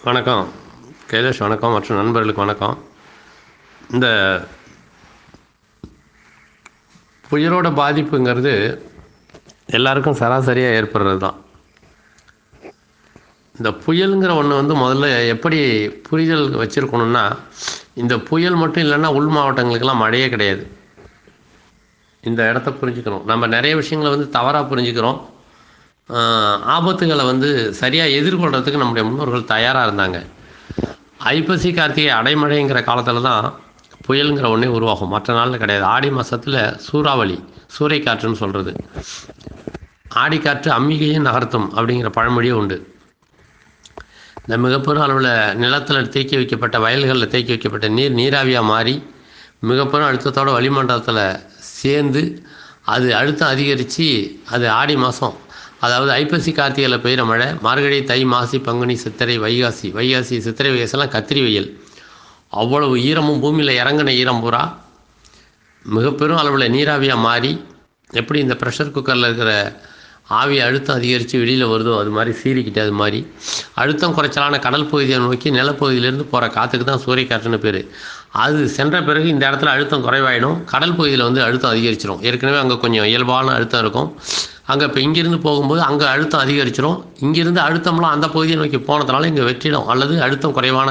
வணக்கம் கைலாஷ் வணக்கம் மற்றும் நண்பர்களுக்கு வணக்கம் இந்த புயலோட பாதிப்புங்கிறது எல்லாருக்கும் சராசரியாக ஏற்படுறது தான் இந்த புயலுங்கிற ஒன்று வந்து முதல்ல எப்படி புரிதல் வச்சுருக்கணும்னா இந்த புயல் மட்டும் இல்லைன்னா உள் மாவட்டங்களுக்கெல்லாம் மழையே கிடையாது இந்த இடத்த புரிஞ்சுக்கணும் நம்ம நிறைய விஷயங்களை வந்து தவறாக புரிஞ்சுக்கிறோம் ஆஹ் ஆபத்துகளை வந்து சரியாக எதிர்கொள்கிறதுக்கு நம்முடைய முன்னோர்கள் தயாராக இருந்தாங்க ஐப்பசி கார்த்திகை அடைமழைங்கிற காலத்தில் தான் புயலுங்கிற ஒன்றே உருவாகும் மற்ற நாளில் கிடையாது ஆடி மாதத்தில் சூறாவளி சூறைக்காற்றுன்னு சொல்கிறது ஆடிக்காற்று அம்மிகையும் நகர்த்தும் அப்படிங்கிற பழமொழியே உண்டு இந்த மிகப்பெரும் அளவில் நிலத்தில் தேக்கி வைக்கப்பட்ட வயல்களில் தேக்கி வைக்கப்பட்ட நீர் நீராவியாக மாறி மிகப்பெரும் அழுத்தத்தோட வளிமண்டலத்தில் சேர்ந்து அது அழுத்தம் அதிகரித்து அது ஆடி மாதம் அதாவது ஐப்பசி கார்த்திகையில் பெய்கிற மழை மார்கழி தை மாசி பங்குனி சித்திரை வைகாசி வைகாசி சித்திரை வைகாசெல்லாம் கத்திரி வெயில் அவ்வளவு ஈரமும் பூமியில் இறங்கின ஈரம் பூரா மிகப்பெரும் அளவில் நீராவியாக மாறி எப்படி இந்த ப்ரெஷர் குக்கரில் இருக்கிற ஆவி அழுத்தம் அதிகரித்து வெளியில் வருதோ அது மாதிரி சீறிக்கிட்டு அது மாதிரி அழுத்தம் குறைச்சலான கடல் பகுதியை நோக்கி நிலப்பகுதியிலேருந்து போகிற காற்றுக்கு தான் சூறைக்காற்றுன்னு பேர் அது சென்ற பிறகு இந்த இடத்துல அழுத்தம் குறைவாயிடும் கடல் பகுதியில் வந்து அழுத்தம் அதிகரிச்சிடும் ஏற்கனவே அங்கே கொஞ்சம் இயல்பான அழுத்தம் இருக்கும் அங்கே இப்போ இங்கேருந்து போகும்போது அங்கே அழுத்தம் அதிகரிச்சிடும் இங்கேருந்து அழுத்தம்லாம் அந்த பகுதியை நோக்கி போனதுனால இங்கே வெற்றிடம் அல்லது அழுத்தம் குறைவான